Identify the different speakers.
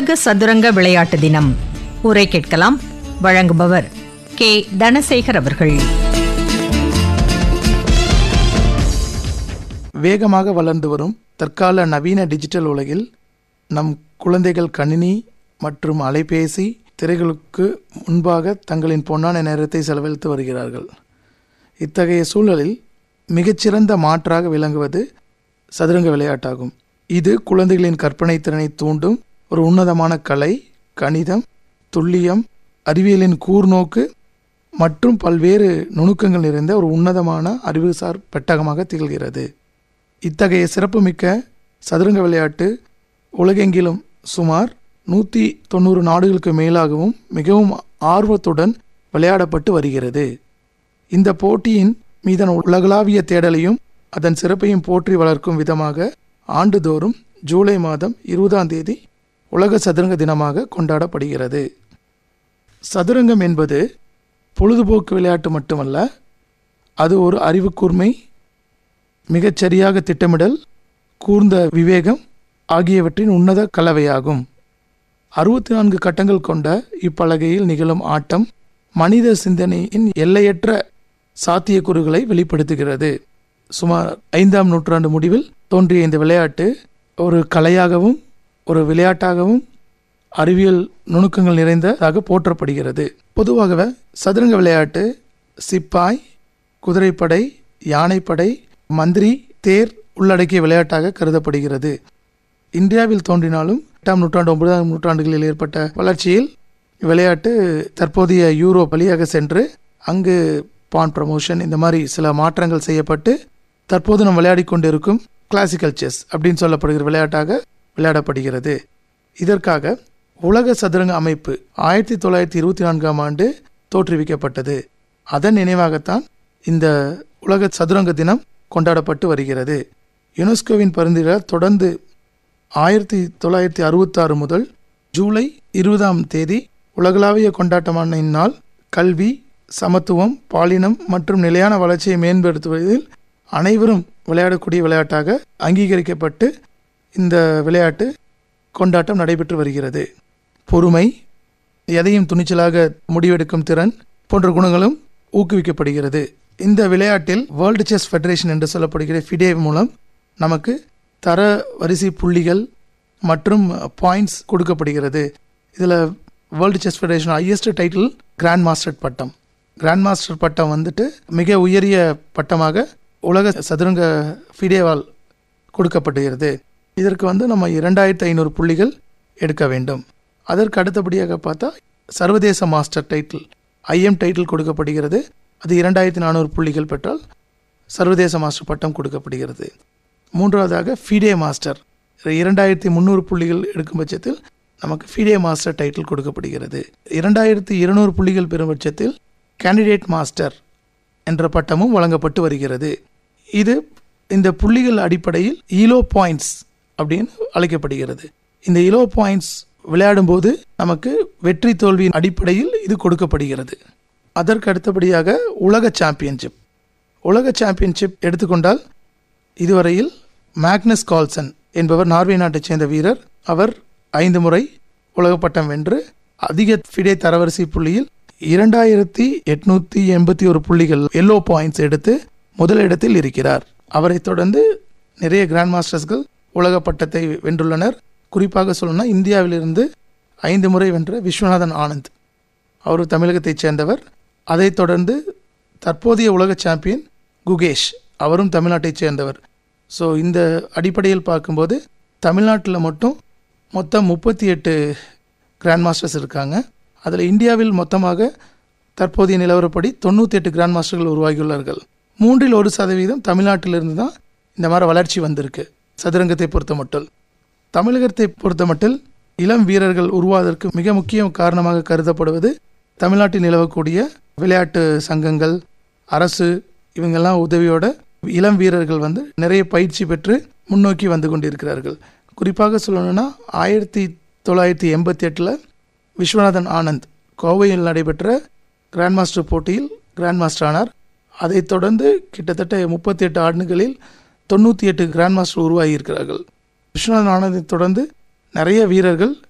Speaker 1: உலக சதுரங்க விளையாட்டு தினம் உரை கேட்கலாம் வழங்குபவர் கே தனசேகர் அவர்கள்
Speaker 2: வேகமாக வளர்ந்து வரும் தற்கால நவீன டிஜிட்டல் உலகில் நம் குழந்தைகள் கணினி மற்றும் அலைபேசி திரைகளுக்கு முன்பாக தங்களின் பொன்னான நேரத்தை செலவழித்து வருகிறார்கள் இத்தகைய சூழலில் மிகச்சிறந்த மாற்றாக விளங்குவது சதுரங்க விளையாட்டாகும் இது குழந்தைகளின் கற்பனை திறனை தூண்டும் ஒரு உன்னதமான கலை கணிதம் துல்லியம் அறிவியலின் கூர்நோக்கு மற்றும் பல்வேறு நுணுக்கங்கள் நிறைந்த ஒரு உன்னதமான அறிவுசார் பெட்டகமாக திகழ்கிறது இத்தகைய சிறப்புமிக்க சதுரங்க விளையாட்டு உலகெங்கிலும் சுமார் நூற்றி தொண்ணூறு நாடுகளுக்கு மேலாகவும் மிகவும் ஆர்வத்துடன் விளையாடப்பட்டு வருகிறது இந்த போட்டியின் மீதான உலகளாவிய தேடலையும் அதன் சிறப்பையும் போற்றி வளர்க்கும் விதமாக ஆண்டுதோறும் ஜூலை மாதம் இருபதாம் தேதி உலக சதுரங்க தினமாக கொண்டாடப்படுகிறது சதுரங்கம் என்பது பொழுதுபோக்கு விளையாட்டு மட்டுமல்ல அது ஒரு அறிவுக்கூர்மை மிகச்சரியாக திட்டமிடல் கூர்ந்த விவேகம் ஆகியவற்றின் உன்னத கலவையாகும் அறுபத்தி நான்கு கட்டங்கள் கொண்ட இப்பலகையில் நிகழும் ஆட்டம் மனித சிந்தனையின் எல்லையற்ற சாத்தியக்கூறுகளை வெளிப்படுத்துகிறது சுமார் ஐந்தாம் நூற்றாண்டு முடிவில் தோன்றிய இந்த விளையாட்டு ஒரு கலையாகவும் ஒரு விளையாட்டாகவும் அறிவியல் நுணுக்கங்கள் நிறைந்ததாக போற்றப்படுகிறது பொதுவாகவே சதுரங்க விளையாட்டு சிப்பாய் குதிரைப்படை யானைப்படை மந்திரி தேர் உள்ளடக்கிய விளையாட்டாக கருதப்படுகிறது இந்தியாவில் தோன்றினாலும் எட்டாம் நூற்றாண்டு ஒன்பதாம் நூற்றாண்டுகளில் ஏற்பட்ட வளர்ச்சியில் விளையாட்டு தற்போதைய யூரோப் வழியாக சென்று அங்கு பான் ப்ரமோஷன் இந்த மாதிரி சில மாற்றங்கள் செய்யப்பட்டு தற்போது நாம் விளையாடி கொண்டிருக்கும் கிளாசிக்கல் செஸ் அப்படின்னு சொல்லப்படுகிற விளையாட்டாக விளையாடப்படுகிறது இதற்காக உலக சதுரங்க அமைப்பு ஆயிரத்தி தொள்ளாயிரத்தி இருபத்தி நான்காம் ஆண்டு தோற்றுவிக்கப்பட்டது அதன் நினைவாகத்தான் இந்த உலக சதுரங்க தினம் கொண்டாடப்பட்டு வருகிறது யுனெஸ்கோவின் பரிந்துரையால் தொடர்ந்து ஆயிரத்தி தொள்ளாயிரத்தி அறுபத்தாறு முதல் ஜூலை இருபதாம் தேதி உலகளாவிய கொண்டாட்டமான இந்நாள் கல்வி சமத்துவம் பாலினம் மற்றும் நிலையான வளர்ச்சியை மேம்படுத்துவதில் அனைவரும் விளையாடக்கூடிய விளையாட்டாக அங்கீகரிக்கப்பட்டு இந்த விளையாட்டு கொண்டாட்டம் நடைபெற்று வருகிறது பொறுமை எதையும் துணிச்சலாக முடிவெடுக்கும் திறன் போன்ற குணங்களும் ஊக்குவிக்கப்படுகிறது இந்த விளையாட்டில் வேர்ல்டு செஸ் ஃபெடரேஷன் என்று சொல்லப்படுகிற ஃபிடே மூலம் நமக்கு தர வரிசை புள்ளிகள் மற்றும் பாயிண்ட்ஸ் கொடுக்கப்படுகிறது இதில் world chess federation highest title grand master பட்டம் கிராண்ட் மாஸ்டர் பட்டம் வந்துட்டு மிக உயரிய பட்டமாக உலக சதுரங்க ஃபிடேவால் கொடுக்கப்படுகிறது இதற்கு வந்து நம்ம இரண்டாயிரத்தி ஐநூறு புள்ளிகள் எடுக்க வேண்டும் அதற்கு அடுத்தபடியாக பார்த்தா சர்வதேச மாஸ்டர் டைட்டில் ஐஎம் டைட்டில் கொடுக்கப்படுகிறது அது இரண்டாயிரத்தி நானூறு புள்ளிகள் பெற்றால் சர்வதேச மாஸ்டர் பட்டம் கொடுக்கப்படுகிறது மூன்றாவதாக ஃபிடே மாஸ்டர் இரண்டாயிரத்தி முந்நூறு புள்ளிகள் எடுக்கும் பட்சத்தில் நமக்கு ஃபிடே மாஸ்டர் டைட்டில் கொடுக்கப்படுகிறது இரண்டாயிரத்தி இருநூறு புள்ளிகள் பெறும் பட்சத்தில் கேண்டிடேட் மாஸ்டர் என்ற பட்டமும் வழங்கப்பட்டு வருகிறது இது இந்த புள்ளிகள் அடிப்படையில் ஈலோ பாயிண்ட்ஸ் அப்படின்னு அழைக்கப்படுகிறது இந்த இலோ பாயிண்ட்ஸ் விளையாடும்போது நமக்கு வெற்றி தோல்வியின் அடிப்படையில் இது கொடுக்கப்படுகிறது அதற்கு அடுத்தபடியாக உலக சாம்பியன்ஷிப் உலக சாம்பியன்ஷிப் எடுத்துக்கொண்டால் இதுவரையில் மேக்னஸ் கால்சன் என்பவர் நார்வே நாட்டைச் சேர்ந்த வீரர் அவர் ஐந்து முறை உலகப்பட்டம் வென்று அதிக ஃபிடே தரவரிசை புள்ளியில் இரண்டாயிரத்தி எட்நூத்தி எண்பத்தி ஒரு புள்ளிகள் எல்லோ பாயிண்ட்ஸ் எடுத்து முதலிடத்தில் இருக்கிறார் அவரை தொடர்ந்து நிறைய கிராண்ட் மாஸ்டர்ஸ்கள் உலக பட்டத்தை வென்றுள்ளனர் குறிப்பாக சொல்லணும்னா இந்தியாவிலிருந்து ஐந்து முறை வென்ற விஸ்வநாதன் ஆனந்த் அவர் தமிழகத்தைச் சேர்ந்தவர் அதைத் தொடர்ந்து தற்போதைய உலக சாம்பியன் குகேஷ் அவரும் தமிழ்நாட்டைச் சேர்ந்தவர் ஸோ இந்த அடிப்படையில் பார்க்கும்போது தமிழ்நாட்டில் மட்டும் மொத்தம் முப்பத்தி எட்டு கிராண்ட் மாஸ்டர்ஸ் இருக்காங்க அதில் இந்தியாவில் மொத்தமாக தற்போதைய நிலவரப்படி தொண்ணூற்றி எட்டு கிராண்ட் மாஸ்டர்கள் உருவாகியுள்ளார்கள் மூன்றில் ஒரு சதவீதம் தமிழ்நாட்டிலிருந்து தான் இந்த மாதிரி வளர்ச்சி வந்திருக்கு சதுரங்கத்தை பொறுத்த மட்டும் தமிழகத்தை பொறுத்த மட்டில் இளம் வீரர்கள் உருவாவதற்கு மிக முக்கிய காரணமாக கருதப்படுவது தமிழ்நாட்டில் நிலவக்கூடிய விளையாட்டு சங்கங்கள் அரசு இவங்கெல்லாம் உதவியோட இளம் வீரர்கள் வந்து நிறைய பயிற்சி பெற்று முன்னோக்கி வந்து கொண்டிருக்கிறார்கள் குறிப்பாக சொல்லணும்னா ஆயிரத்தி தொள்ளாயிரத்தி எண்பத்தி எட்டில் விஸ்வநாதன் ஆனந்த் கோவையில் நடைபெற்ற கிராண்ட் மாஸ்டர் போட்டியில் கிராண்ட் மாஸ்டர் ஆனார் அதைத் தொடர்ந்து கிட்டத்தட்ட முப்பத்தி எட்டு ஆண்டுகளில் தொண்ணூற்றி எட்டு கிராண்ட் மாஸ்டர் உருவாகி இருக்கிறார்கள் விஸ்வநாதன் ஆனந்தை தொடர்ந்து நிறைய வீரர்கள்